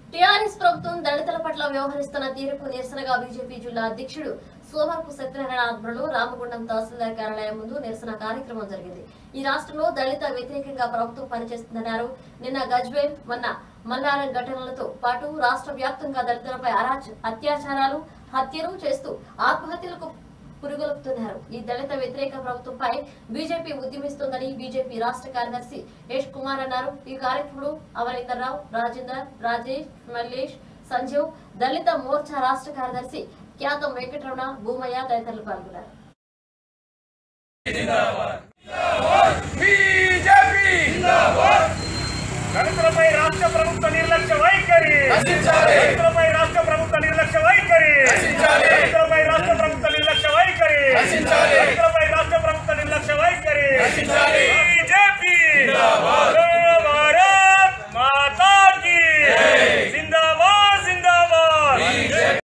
TRS ప్రభుత్వం దళితుల పట్ల వ్యవహరిస్తున్న తీరుకు నిరసనగా బీజేపీ జిల్లా అధ్యక్షుడు సోమర్పు సత్యనారాయణ ఆధ్వర్యంలో రామగుండం తహసీల్దార్ కార్యాలయం ముందు నిరసన కార్యక్రమం జరిగింది ఈ రాష్ట్రంలో దళిత వ్యతిరేకంగా ప్రభుత్వం పనిచేస్తుందన్నారు నిన్న గజ్వేల్ మొన్న మల్లారం ఘటనలతో పాటు రాష్ట్ర వ్యాప్తంగా దళితులపై అరాచ అత్యాచారాలు హత్యలు చేస్తూ ఆత్మహత్యలకు పురుగొలుపుతున్నారు ఈ దళిత వ్యతిరేక ప్రభుత్వంపై బీజేపీ ఉద్యమిస్తోందని బీజేపీ రాష్ట్ర కార్యదర్శి యష్ కుమార్ అన్నారు ఈ కార్యక్రమంలో అమరీందర్ రావు రాజేందర్ రాజేష్ మల్లేష్ సంజీవ్ దళిత మోర్చా రాష్ట్ర కార్యదర్శి ఖ్యాతం వెంకటరమణ భూమయ్య తదితరులు పాల్గొన్నారు బీజేపీ దళితులపై రాష్ట్ర ప్రభుత్వ నిర్లక్ష్య వైఖరి